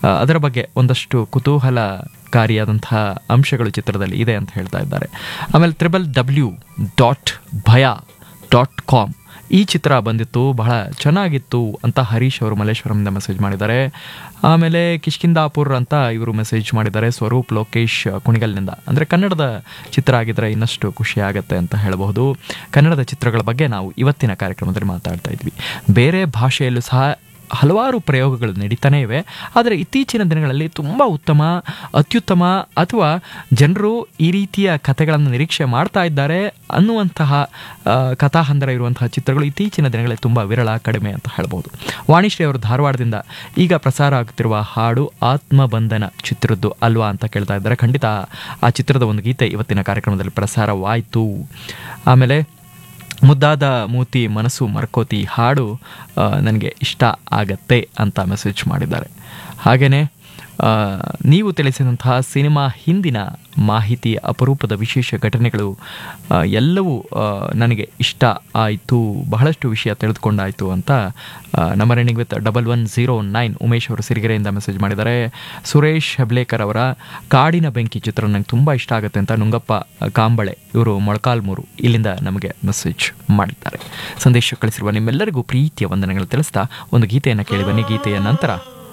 ಆ, ಅದರ ಬಗ್ಗೆ ಒಂದಷ್ಟು ಕುತೂಹಲಕಾರಿಯಾದಂತಹ ಅಂಶಗಳು ಚಿತ್ರದಲ್ಲಿ ಇದೆ ಅಂತ ಹೇಳ್ತಾ ಇದ್ದಾರೆ ಆಮೇಲೆ triple W dot Bhaya dot com ಈ ಚಿತ್ರ ಬಂದಿತ್ತು ಬಹಳ ಚೆನ್ನಾಗಿತ್ತು ಅಂತ ಹರೀಶ್ ಅವರು ಮಲ್ಲೇಶ್ವರಂಯಿಂದ ಮೆಸೇಜ್ ಮಾಡಿದ್ದಾರೆ ಆಮೇಲೆ ಕಿಷ್ಕಿಂದಾಪುರ್ ಅಂತ ಇವರು ಮೆಸೇಜ್ ಮಾಡಿದ್ದಾರೆ ಸ್ವರೂಪ್ ಲೋಕೇಶ್ ಕುಣಿಗಲ್ನಿಂದ ಅಂದರೆ ಕನ್ನಡದ ಚಿತ್ರ ಆಗಿದ್ರೆ ಇನ್ನಷ್ಟು ಖುಷಿ ಆಗುತ್ತೆ ಅಂತ ಹೇಳಬಹುದು ಕನ್ನಡದ ಚಿತ್ರಗಳ ಬಗ್ಗೆ ನಾವು ಇವತ್ತಿನ ಕಾರ್ಯಕ್ರಮದಲ್ಲಿ ಮಾತಾಡ್ತಾ ಇದ್ವಿ ಬೇರೆ ಭಾಷೆಯಲ್ಲೂ ಸಹ ಹಲವಾರು ಪ್ರಯೋಗಗಳು ನಡೀತಾನೇ ಇವೆ ಆದರೆ ಇತ್ತೀಚಿನ ದಿನಗಳಲ್ಲಿ ತುಂಬ ಉತ್ತಮ ಅತ್ಯುತ್ತಮ ಅಥವಾ ಜನರು ಈ ರೀತಿಯ ಕಥೆಗಳನ್ನು ನಿರೀಕ್ಷೆ ಮಾಡ್ತಾ ಇದ್ದಾರೆ ಅನ್ನುವಂತಹ ಆ, ಕಥಾಹಂದರ ಇರುವಂತಹ ಚಿತ್ರಗಳು ಇತ್ತೀಚಿನ ದಿನಗಳಲ್ಲಿ ತುಂಬ ವಿರಳ ಕಡಿಮೆ ಅಂತ ಹೇಳ್ಬೋದು ವಾಣಿಶ್ರೀ ಅವರು ಧಾರವಾಡದಿಂದ ಈಗ ಪ್ರಸಾರ ಆಗುತ್ತಿರುವ ಹಾಡು ಆತ್ಮಬಂಧನ ಚಿತ್ರದ್ದು ಅಲ್ವಾ ಅಂತ ಕೇಳ್ತಾ ಇದ್ದಾರೆ ಖಂಡಿತ ಆ ಚಿತ್ರದ ಒಂದು ಗೀತೆ ಇವತ್ತಿನ ಕಾರ್ಯಕ್ರಮದಲ್ಲಿ ಪ್ರಸಾರವಾಯಿತು ಆಮೇಲೆ ಮುದ್ದಾದ ಮೂತಿ ಮನಸ್ಸು ಮರ್ಕೋತಿ ಹಾಡು ನನಗೆ ಇಷ್ಟ ಆಗತ್ತೆ ಅಂತ ಮೆಸೇಜ್ ಮಾಡಿದ್ದಾರೆ ಹಾಗೆಯೇ ಆ, ನೀವು ತಿಳಿಸಿದಂತಹ ಸಿನಿಮಾ ಹಿಂದಿನ ಮಾಹಿತಿ ಅಪರೂಪದ ವಿಶೇಷ ಘಟನೆಗಳು ಆ, ಎಲ್ಲವೂ ಆ, ನನಗೆ ಇಷ್ಟ ಆಯಿತು ಬಹಳಷ್ಟು ವಿಷಯ ತಿಳಿದುಕೊಂಡಾಯಿತು ಅಂತ ಆ, ನಮ್ಮ running with double one zero nine Umesh ಅವರು ಸಿರಿಗೆರೆಯಿಂದ ಮೆಸೇಜ್ ಮಾಡಿದ್ದಾರೆ ಸುರೇಶ್ ಹೆಬ್ಲೇಕರ್ ಅವರ ಕಾಡಿನ ಬೆಂಕಿ ಚಿತ್ರ ನಂಗೆ ತುಂಬ ಇಷ್ಟ ಆಗುತ್ತೆ ಅಂತ ನುಂಗಪ್ಪ ಕಾಂಬಳೆ ಇವರು ಮೊಳಕಾಲ್ಮೂರು ಇಲ್ಲಿಂದ ನಮಗೆ ಮೆಸೇಜ್ ಮಾಡಿದ್ದಾರೆ ಸಂದೇಶ ಕಳಿಸಿರುವ ನಿಮ್ಮೆಲ್ಲರಿಗೂ ಪ್ರೀತಿಯ ವಂದನೆಗಳು ತಿಳಿಸ್ತಾ ಒಂದು ಗೀತೆಯನ್ನು ಕೇಳಿ ಬನ್ನಿ ಗೀತೆಯ ನಂತರ